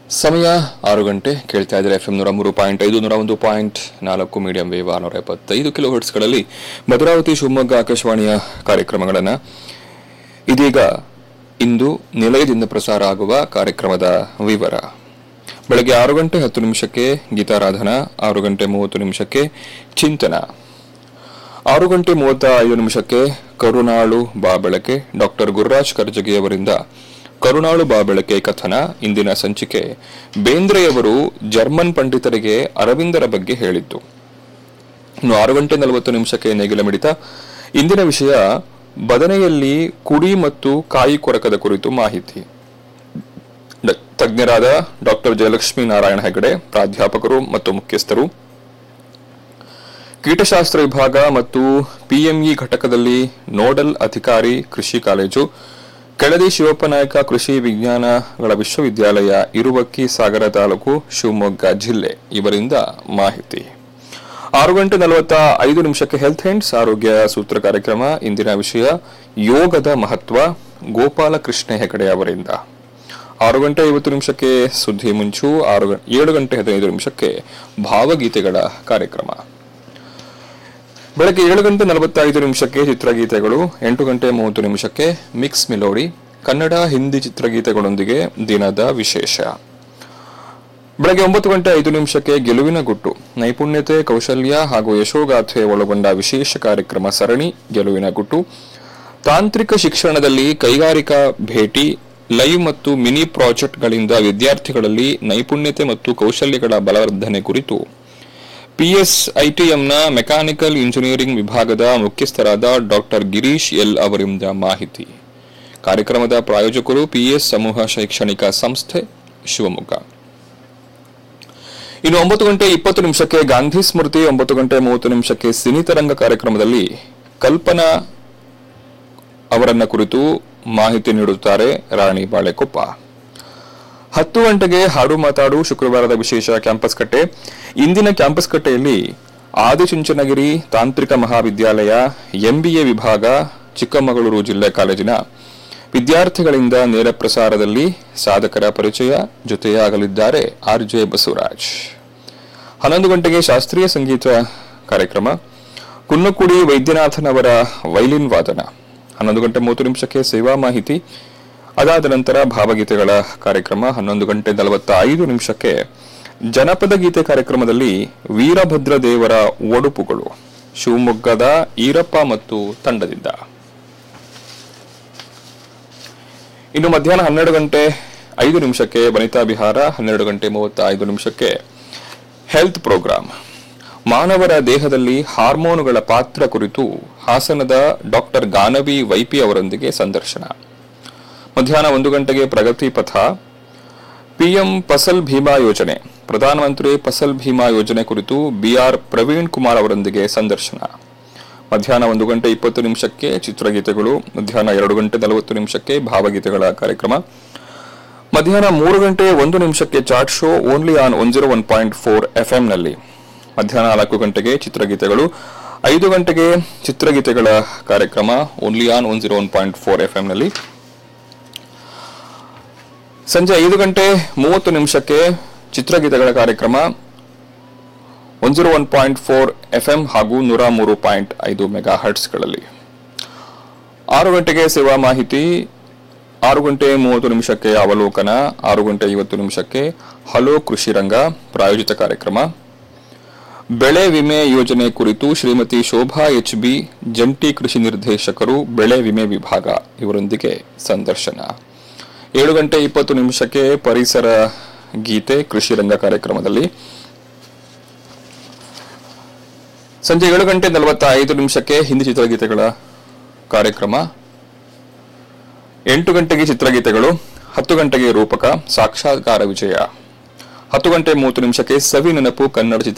ಸಮಯ ಆರು ಗಂಟೆ ಕೇಳ್ತಾ ಇದ್ದಾರೆ ಎಫ್ ಎಂ ನೂರ ಮೂರು ಪಾಯಿಂಟ್ ಐದು ನೂರ ಒಂದು ಪಾಯಿಂಟ್ ನಾಲ್ಕು ಮೀಡಿಯಂ ವೇವ್ ಆರುನೂರ ಎಪ್ಪತ್ತೈದು ಕಿಲೋ ಹರ್ಟ್ಸ್ಗಳಲ್ಲಿ ಭದ್ರಾವತಿ ಶಿವಮೊಗ್ಗ ಆಕಾಶವಾಣಿಯ ಕಾರ್ಯಕ್ರಮಗಳನ್ನು ಇದೀಗ ಇಂದು ನಿಲಯದಿಂದ ಪ್ರಸಾರ ಆಗುವ ಕಾರ್ಯಕ್ರಮದ ವಿವರ ಬೆಳಗ್ಗೆ ಆರು ಗಂಟೆ ಹತ್ತು ನಿಮಿಷಕ್ಕೆ ಗೀತಾರಾಧನಾ ಆರು ಗಂಟೆ ಮೂವತ್ತು ನಿಮಿಷಕ್ಕೆ ಚಿಂತನ ಆರು ಗಂಟೆ ಮೂವತ್ತ ಐದು ನಿಮಿಷಕ್ಕೆ ಕರುಣಾಳು ಬಾ ಬೆಳಕೆ ಡಾಕ್ಟರ್ ಗುರುರಾಜ್ ಕರ್ಜಗಿ ಅವರಿಂದ ಕರುಣಾಳು ಬಾ ಬೆಳಕೆ ಕಥನ ಇಂದಿನ ಸಂಚಿಕೆ ಬೇಂದ್ರೆಯವರು ಜರ್ಮನ್ ಪಂಡಿತರಿಗೆ ಅರವಿಂದರ ಬಗ್ಗೆ ಹೇಳಿದ್ದು ಇನ್ನು ಆರು ಗಂಟೆ ನಲವತ್ತು ನಿಮಿಷಕ್ಕೆ ನೇಗಿಲ ಮಿಡಿತ ಇಂದಿನ ವಿಷಯ ಬದನೆಯಲ್ಲಿ ಕುಡಿ ಮತ್ತು ಕಾಯಿ ಕೊರಕದ ಕುರಿತು ಮಾಹಿತಿ ಡ- ತಜ್ಞರಾದ ಡಾಕ್ಟರ್ ಜಯಲಕ್ಷ್ಮೀ ನಾರಾಯಣ ಹೆಗಡೆ ಪ್ರಾಧ್ಯಾಪಕರು ಮತ್ತು ಮುಖ್ಯಸ್ಥರು ಕೀಟಶಾಸ್ತ್ರ ವಿಭಾಗ ಮತ್ತು ಪಿಎಂಇ ಘಟಕದಲ್ಲಿ ನೋಡಲ್ ಅಧಿಕಾರಿ ಕೃಷಿ ಕಾಲೇಜು ಕೆಳದಿ ಶಿವಪ್ಪ ನಾಯಕ ಕೃಷಿ ವಿಜ್ಞಾನಗಳ ವಿಶ್ವವಿದ್ಯಾಲಯ ಇರುವಕ್ಕಿ ಸಾಗರ ತಾಲೂಕು ಶಿವಮೊಗ್ಗ ಜಿಲ್ಲೆ ಇವರಿಂದ ಮಾಹಿತಿ ಆರು ಗಂಟೆ ನಲವತ್ತ ಐದು ನಿಮಿಷಕ್ಕೆ ಹೆಲ್ತ್ ಹ್ಯಾಂಡ್ಸ್ ಆರೋಗ್ಯ ಸೂತ್ರ ಕಾರ್ಯಕ್ರಮ ಇಂದಿನ ವಿಷಯ ಯೋಗದ ಮಹತ್ವ ಗೋಪಾಲ ಕೃಷ್ಣ ಹೆಗಡೆ ಅವರಿಂದ ಆರು ಗಂಟೆ ಐವತ್ತು ನಿಮಿಷಕ್ಕೆ ಸುದ್ದಿ ಮುಂಚು ಆರು ಗ- ಏಳು ಗಂಟೆ ಹದಿನೈದು ನಿಮಿಷಕ್ಕೆ ಭಾವಗೀತೆಗಳ ಕಾರ್ಯಕ್ರಮ ಬೆಳಗ್ಗೆ ಏಳು ಗಂಟೆ ನಲವತ್ತೈದು ನಿಮಿಷಕ್ಕೆ ಚಿತ್ರಗೀತೆಗಳು ಎಂಟು ಗಂಟೆ ಮೂವತ್ತು ನಿಮಿಷಕ್ಕೆ ಮಿಕ್ಸ್ ಮಿಲೋಡಿ ಕನ್ನಡ ಹಿಂದಿ ಚಿತ್ರಗೀತೆಗಳೊಂದಿಗೆ ದಿನದ ವಿಶೇಷ ಬೆಳಗ್ಗೆ ಒಂಬತ್ತು ಗಂಟೆ ಐದು ನಿಮಿಷಕ್ಕೆ ಗೆಲುವಿನ ಗುಟ್ಟು ನೈಪುಣ್ಯತೆ ಕೌಶಲ್ಯ ಹಾಗೂ ಯಶೋಗಾಥೆ ಒಳಗೊಂಡ ವಿಶೇಷ ಕಾರ್ಯಕ್ರಮ ಸರಣಿ ಗೆಲುವಿನ ಗುಟ್ಟು ತಾಂತ್ರಿಕ ಶಿಕ್ಷಣದಲ್ಲಿ ಕೈಗಾರಿಕಾ ಭೇಟಿ ಲೈವ್ ಮತ್ತು ಮಿನಿ ಪ್ರಾಜೆಕ್ಟ್ಗಳಿಂದ ವಿದ್ಯಾರ್ಥಿಗಳಲ್ಲಿ ನೈಪುಣ್ಯತೆ ಮತ್ತು ಕೌಶಲ್ಯಗಳ ಬಲವರ್ಧನೆ ಕುರಿತು ಪಿಎಸ್ಐಟಿಎಂನ ಮೆಕ್ಯಾನಿಕಲ್ ಇಂಜಿನಿಯರಿಂಗ್ ವಿಭಾಗದ ಮುಖ್ಯಸ್ಥರಾದ ಡಾಕ್ಟರ್ ಗಿರೀಶ್ ಎಲ್ ಅವರಿಂದ ಮಾಹಿತಿ ಕಾರ್ಯಕ್ರಮದ ಪ್ರಾಯೋಜಕರು ಪಿಎಸ್ ಸಮೂಹ ಶೈಕ್ಷಣಿಕ ಸಂಸ್ಥೆ ಶಿವಮೊಗ್ಗ ಇನ್ನು ಒಂಬತ್ತು ಗಂಟೆ ಇಪ್ಪತ್ತು ನಿಮಿಷಕ್ಕೆ ಗಾಂಧಿ ಸ್ಮೃತಿ ಒಂಬತ್ತು ಗಂಟೆ ಮೂವತ್ತು ನಿಮಿಷಕ್ಕೆ ಸಿನಿತರಂಗ ಕಾರ್ಯಕ್ರಮದಲ್ಲಿ ಕಲ್ಪನಾ ಅವರನ್ನ ಕುರಿತು ಮಾಹಿತಿ ನೀಡುತ್ತಾರೆ ರಾಣಿ ಬಾಳೆಕೊಪ್ಪ ಹತ್ತು ಗಂಟೆಗೆ ಹಾಡು ಮಾತಾಡು ಶುಕ್ರವಾರದ ವಿಶೇಷ ಕ್ಯಾಂಪಸ್ ಕಟ್ಟೆ ಇಂದಿನ ಕ್ಯಾಂಪಸ್ ಕಟ್ಟೆಯಲ್ಲಿ ಆದಿಚುಂಚನಗಿರಿ ತಾಂತ್ರಿಕ ಮಹಾವಿದ್ಯಾಲಯ ಎಂಬಿಎ ವಿಭಾಗ ಚಿಕ್ಕಮಗಳೂರು ಜಿಲ್ಲೆ ಕಾಲೇಜಿನ ವಿದ್ಯಾರ್ಥಿಗಳಿಂದ ನೇರ ಪ್ರಸಾರದಲ್ಲಿ ಸಾಧಕರ ಪರಿಚಯ ಜೊತೆಯಾಗಲಿದ್ದಾರೆ ಆರ್ ಜೆ ಬಸವರಾಜ್ ಹನ್ನೊಂದು ಗಂಟೆಗೆ ಶಾಸ್ತ್ರೀಯ ಸಂಗೀತ ಕಾರ್ಯಕ್ರಮ ಕುನ್ನಕುಡಿ ವೈದ್ಯನಾಥನ್ ಅವರ ವೈಲಿನ್ ವಾದನ ಹನ್ನೊಂದು ಗಂಟೆ ಮೂವತ್ತು ನಿಮಿಷಕ್ಕೆ ಸೇವಾ ಮಾಹಿತಿ ಅದಾದ ನಂತರ ಭಾವಗೀತೆಗಳ ಕಾರ್ಯಕ್ರಮ ಹನ್ನೊಂದು ಗಂಟೆ ನಲವತ್ತ ಐದು ನಿಮಿಷಕ್ಕೆ ಜನಪದ ಗೀತೆ ಕಾರ್ಯಕ್ರಮದಲ್ಲಿ ವೀರಭದ್ರ ದೇವರ ಒಡುಪುಗಳು ಶಿವಮೊಗ್ಗದ ಈರಪ್ಪ ಮತ್ತು ತಂಡದಿಂದ ಇನ್ನು ಮಧ್ಯಾಹ್ನ ಹನ್ನೆರಡು ಗಂಟೆ ಐದು ನಿಮಿಷಕ್ಕೆ ವನಿತಾ ವಿಹಾರ ಹನ್ನೆರಡು ಗಂಟೆ ಮೂವತ್ತ ಐದು ನಿಮಿಷಕ್ಕೆ ಹೆಲ್ತ್ ಪ್ರೋಗ್ರಾಂ ಮಾನವರ ದೇಹದಲ್ಲಿ ಹಾರ್ಮೋನುಗಳ ಪಾತ್ರ ಕುರಿತು ಹಾಸನದ ಡಾಕ್ಟರ್ ಗಾನವಿ ವೈಪಿ ಅವರೊಂದಿಗೆ ಸಂದರ್ಶನ ಮಧ್ಯಾಹ್ನ ಒಂದು ಗಂಟೆಗೆ ಪ್ರಗತಿ ಪಥ ಪಿಎಂ ಫಸಲ್ ಭೀಮಾ ಯೋಜನೆ ಪ್ರಧಾನಮಂತ್ರಿ ಫಸಲ್ ಭೀಮಾ ಯೋಜನೆ ಕುರಿತು ಬಿಆರ್ ಪ್ರವೀಣ್ ಕುಮಾರ್ ಅವರೊಂದಿಗೆ ಸಂದರ್ಶನ ಮಧ್ಯಾಹ್ನ ಒಂದು ಗಂಟೆ ಇಪ್ಪತ್ತು ನಿಮಿಷಕ್ಕೆ ಚಿತ್ರಗೀತೆಗಳು ಮಧ್ಯಾಹ್ನ ಎರಡು ಗಂಟೆ ನಲವತ್ತು ನಿಮಿಷಕ್ಕೆ ಭಾವಗೀತೆಗಳ ಕಾರ್ಯಕ್ರಮ ಮಧ್ಯಾಹ್ನ ಮೂರು ಗಂಟೆ ಒಂದು ನಿಮಿಷಕ್ಕೆ chat show only on one zero one point four ಎಫ್ಎಂನಲ್ಲಿ ಮಧ್ಯಾಹ್ನ ನಾಲ್ಕು ಗಂಟೆಗೆ ಚಿತ್ರಗೀತೆಗಳು ಐದು ಗಂಟೆಗೆ ಚಿತ್ರಗೀತೆಗಳ ಕಾರ್ಯಕ್ರಮ only on one zero one point four ಎಫ್ಎಂನಲ್ಲಿ ಸಂಜೆ ಐದು ಗಂಟೆ ಮೂವತ್ತು ನಿಮಿಷಕ್ಕೆ ಚಿತ್ರಗೀತೆಗಳ ಕಾರ್ಯಕ್ರಮ one zero one point four FM ಹಾಗೂ ನೂರ ಮೂರು ಪಾಯಿಂಟ್ ಐದು ಮೆಗಾ ಹರ್ಟ್ಸ್ಗಳಲ್ಲಿ ಆರು ಗಂಟೆಗೆ ಸೇವಾ ಮಾಹಿತಿ ಆರು ಗಂಟೆ ಮೂವತ್ತು ನಿಮಿಷಕ್ಕೆ ಅವಲೋಕನ ಆರು ಗಂಟೆ ಐವತ್ತು ನಿಮಿಷಕ್ಕೆ ಹಲೋ ಕೃಷಿ ರಂಗ ಪ್ರಾಯೋಜಿತ ಕಾರ್ಯಕ್ರಮ ಬೆಳೆ ವಿಮೆ ಯೋಜನೆ ಕುರಿತು ಶ್ರೀಮತಿ ಶೋಭಾ ಎಚ್ ಬಿ ಜಂಟಿ ಕೃಷಿ ನಿರ್ದೇಶಕರು ಬೆಳೆ ವಿಮೆ ವಿಭಾಗ ಇವರೊಂದಿಗೆ ಸಂದರ್ಶನ ಏಳು ಗಂಟೆ ಇಪ್ಪತ್ತು ನಿಮಿಷಕ್ಕೆ ಪರಿಸರ ಗೀತೆ ಕೃಷಿ ರಂಗ ಕಾರ್ಯಕ್ರಮದಲ್ಲಿ ಸಂಜೆ ಏಳು ಗಂಟೆ ನಲವತ್ತ ಐದು ನಿಮಿಷಕ್ಕೆ ಹಿಂದಿ ಚಿತ್ರಗೀತೆಗಳ ಕಾರ್ಯಕ್ರಮ ಎಂಟು ಗಂಟೆಗೆ ಚಿತ್ರಗೀತೆಗಳು ಹತ್ತು ಗಂಟೆಗೆ ರೂಪಕ ಸಾಕ್ಷಾತ್ಕಾರ ವಿಜಯ ಹತ್ತು ಗಂಟೆ ಮೂವತ್ತು ನಿಮಿಷಕ್ಕೆ ಸವಿ ನೆನಪು ಕನ್ನಡ ಚಿತ್ರ